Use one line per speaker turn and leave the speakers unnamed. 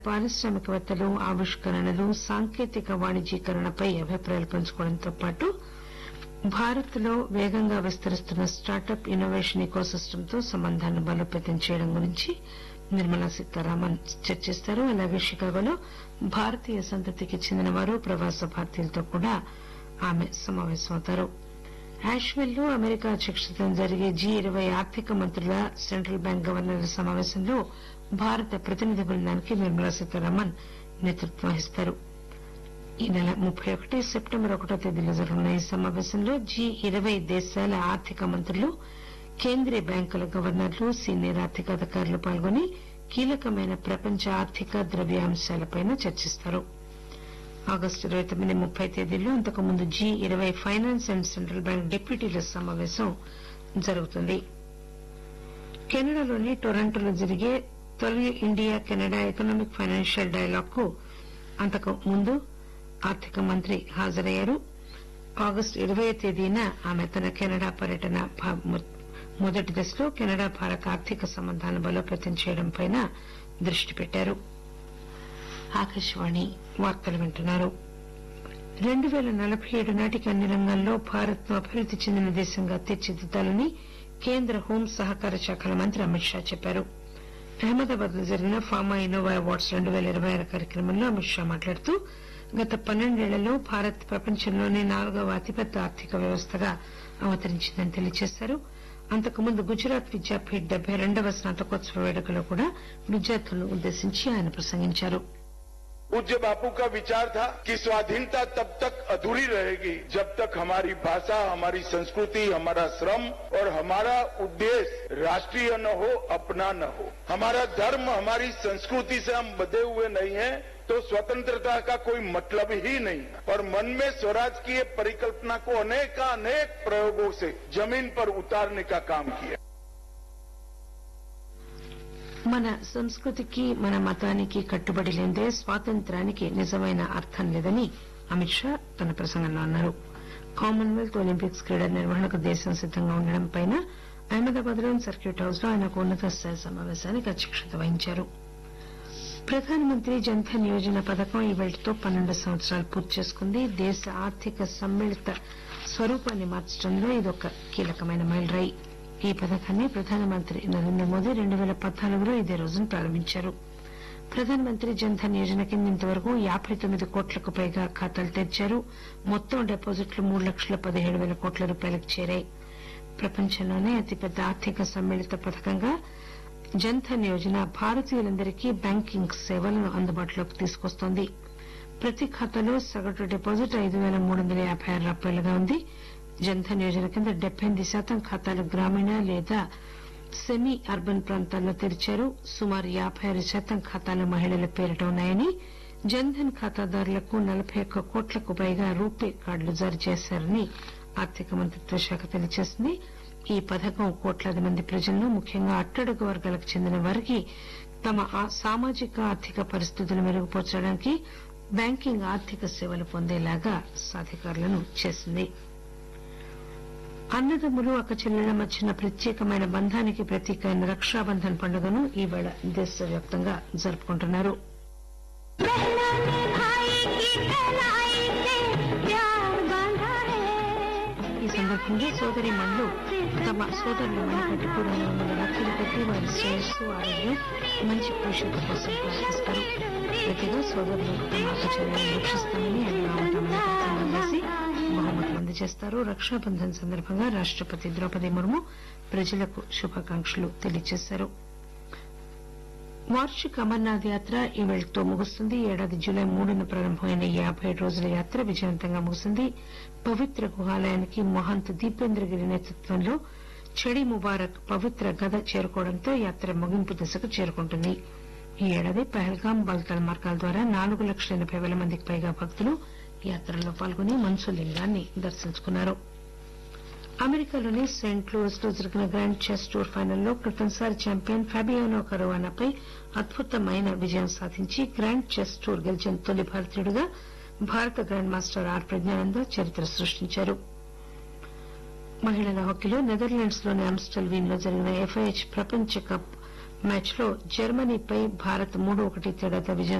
పారిశ్రామికవేత్తలు ఆవిష్కరణలు సాంకేతిక వాణిజ్యీకరణపై అభిప్రాయాలు పంచుకోవడంతో పాటు భారత్ లో వేగంగా విస్తరిస్తున్న స్టార్టప్ ఇన్నోవేషన్ ఇకోసిస్టమ్ తో సంబంధాలను బలోపేతం చేయడం గురించి నిర్మలా సీతారామన్ చర్చిస్తారు అలాగే షికాగోలో భారతీయ సంతతికి చెందిన వారు ప్రవాస భారతీయులతో కూడా ఆమె సమావేశమవుతారు యాష్విల్ లో అమెరికా అధ్యక్షతన జరిగే జి ఇరవై ఆర్థిక మంత్రుల సెంట్రల్ బ్యాంక్ గవర్నర్ల సమావేశంలో భారత ప్రతినిధి బృందానికి నిర్మలా సీతారామన్ నేతృత్వం వహిస్తారు ఈ నెల ముప్పై ఒకటి సెప్టెంబర్ ఒకటో తేదీలో జరగనున్న ఈ సమావేశంలో జి ఇరవై దేశాల ఆర్థిక మంత్రులు కేంద్రీయ బ్యాంకుల గవర్నర్లు సీనియర్ ఆర్థిక అధికారులు పాల్గొని కీలకమైన ప్రపంచ ఆర్థిక ద్రవ్య అంశాలపై చర్చిస్తారు ఆగస్టు ఇరవై తొమ్మిది ముప్పై తేదీల్లో అంతకుముందు జి ఇరవై ఫైనాన్స్ అండ్ సెంట్రల్ బ్యాంక్ డిప్యూటీల సమావేశం జరుగుతుంది కెనడాలోని టొరంటోలో జరిగే తొలి India Canada economic financial dialogue కు అంతకు ముందు ఆర్థిక మంత్రి హాజరయ్యారు ఆగస్టు ఇరవై తేదీన ఆమె తన కెనడా పర్యటన మొదటి దశలో కెనడా భారత్ ఆర్థిక సంబంధాలను బలోపేతం చేయడంపై దృష్టి పెట్టారు ఆకాశవాణి వార్తలు వింటున్నారు రెండు పేల నలభై ఏడు నాటికి అన్ని రంగాల్లో భారత్ ను అభివృద్ది చెందిన దేశంగా తీర్చిదిద్దాలని కేంద్ర హోం సహకార శాఖల మంత్రి అమిత్ షా చెప్పారు అహ్మదాబాద్ లో జరిగిన ఫార్మా ఇన్నోవా అవార్డ్స్ రెండు పేల ఇరవై ఆరు కార్యక్రమంలో అమిత్ షా మాట్లాడుతూ గత పన్నెండేళ్లలో భారత్ ప్రపంచంలోనే నాలుగవ అతిపెద్ద ఆర్థిక వ్యవస్థగా అవతరించిందని తెలియజేశారు అంతకుముందు గుజరాత్ విద్యాపీఠ్ డెబ్బై రెండవ స్నాతకోత్సవ వేడుకలో కూడా విద్యార్థులను ఉద్దేశించి ఆయన ప్రసంగించారు
पूज्य बापू का विचार था कि स्वाधीनता तब तक अधूरी रहेगी जब तक हमारी भाषा हमारी संस्कृति हमारा श्रम और हमारा उद्देश्य राष्ट्रीय न हो अपना न हो हमारा धर्म हमारी संस्कृति से हम बंधे हुए नहीं हैं तो स्वतंत्रता का कोई मतलब ही नहीं और मन में स्वराज की ये परिकल्पना को अनेकानेक प्रयोगों से जमीन पर उतारने का काम किया
మన సంస్కృతికి మన మతానికి కట్టుబడి లేదే స్వాతంత్ర్యానికి నిజమైన అర్థం లేదని అమిత్ షా తన ప్రసంగంలో అన్నారు కామన్వెల్త్ ఒలింపిక్స్ క్రీడల నిర్వహణకు దేశం సిద్దంగా ఉండడంపై అహ్మదాబాద్ లోని సర్క్యూట్ హౌస్ లో ఆయన ఒక ఉన్నత స్థాయి సమావేశానికి అధ్యక్షత వహించారు ప్రధానమంత్రి జన్ధన్ యోజన పథకం ఈ వేళతో పన్నెండు సంవత్సరాలు పూర్తి చేసుకుంది దేశ ఆర్థిక సమ్మిళిత స్వరూపాన్ని మార్చడంలో ఇదొక కీలకమైన మైలురాయి ఈ పథకాన్ని ప్రధానమంత్రి నరేంద్ర మోదీ రెండు పేల పద్నాలుగులో ఇదే రోజున ప్రారంభించారు ప్రధానమంత్రి జన్ధన్ యోజన కింద ఇంతవరకు యాబై తొమ్మిది కోట్లకు పైగా ఖాతాలు తెరిచారు మొత్తం డిపాజిట్లు మూడు లక్షల పదిహేడు పేల కోట్ల రూపాయలకు చేరాయి ప్రపంచంలోనే అతిపెద్ద ఆర్థిక సమ్మిళిత పథకంగా జన్ధన్ యోజన భారతీయులందరికీ బ్యాంకింగ్ సేవలను అందుబాటులోకి తీసుకొస్తోంది ప్రతి ఖాతాలో సగటు డిపాజిట్ ఐదు పేల మూడు వందల యాబై ఆరు రూపాయలుగా ఉంది జన్ధన్ యోజన కింద డెబ్బై ఎనిమిది శాతం ఖాతాలు గ్రామీణ లేదా సెమీ అర్బన్ ప్రాంతాల్లో తెరిచారు సుమారు యాబై ఆరు శాతం ఖాతాలు మహిళల పేరిట ఉన్నాయని జన్ధన్ ఖాతాదారులకు నలబై ఒక్క కోట్లకు పైగా రూపే కార్డులు జారీ చేశారని ఆర్థిక మంత్రిత్వ శాఖ తెలియజేసింది ఈ పథకం కోట్లాది మంది ప్రజలను ముఖ్యంగా అట్టడుగు వర్గాలకు చెందిన వారికి తమ సామాజిక ఆర్థిక పరిస్థితులు మెరుగుపరచడానికి బ్యాంకింగ్ ఆర్థిక సేవలు పొందేలాగా సాధికారులను చేసింది అన్నదమ్ములు అక్కచెల్లెళ్ల మధ్యన ప్రత్యేకమైన బంధానికి ప్రతీక అయిన రక్షాబంధన్ పండుగను ఈవేళ దేశవ్యాప్తంగా జరుపుకుంటున్నారు ఈ సందర్భంగా సోదరి మణులు తమ సోదరుల మణికట్టుకు రెండు వందల రాఖీలు కట్టి వారి శ్రేయస్సు ఆరోగ్యం మంచి భవిష్యత్తు కోసం ప్రార్థిస్తారు ప్రతిగా సోదరులు తమ అక్కచెల్లెలను రక్షిస్తామని అండగా ఉంటామని ప్రతిజ్ఞ చేసి బహుమతులు అందజేస్తారు రక్షాబంధన్ సందర్భంగా రాష్టపతి ద్రౌపది ముర్ము ప్రజలకు శుభాకాంక్షలు తెలియజేశారు వార్షిక అమర్నాథ్ యాత్ర ఈ వేళతో ముగుస్తుంది ఏడాది జూలై మూడున ప్రారంభమైన యాబై రోజుల యాత్ర విజయవంతంగా ముగిసింది పవిత్ర గుహాలయానికి మహంత్ దీపేంద్రగిరి నేతృత్వంలో చెడి ముబారక్ పవిత్ర గద చేరుకోవడంతో యాత్ర ముగింపు దశకు చేరుకుంటుంది ఈ ఏడాది పహల్గాం బల్తాల్ మార్గాల ద్వారా నాలుగు లక్షల ఎనబై పేల మందికి పైగా భక్తులు యాత్రలో పాల్గొని మన్సులింగాన్ని దర్శించుకున్నారు అమెరికాలోని సెయింట్ లూయిస్ లో జరిగిన గ్రాండ్ చెస్ టూర్ ఫైనల్లో క్రితంసారి ఛాంపియన్ ఫాబియానో కరోవానాపై అద్భుతమైన విజయం సాధించి గ్రాండ్ చెస్ టూర్ గెలిచిన తొలి భారతీయుడిగా భారత గ్రాండ్ మాస్టర్ ఆర్ ప్రజ్ఞానంద చరిత్ర సృష్టించారు మహిళల హాకీలో నెదర్లాండ్స్ లోని ఆమ్స్టల్ వీన్ లో జరిగిన ఎఫ్ఐహెచ్ ప్రపంచ కప్ మ్యాచ్ లో జర్మనీపై భారత్ మూడు ఒకటి తేడాతో విజయం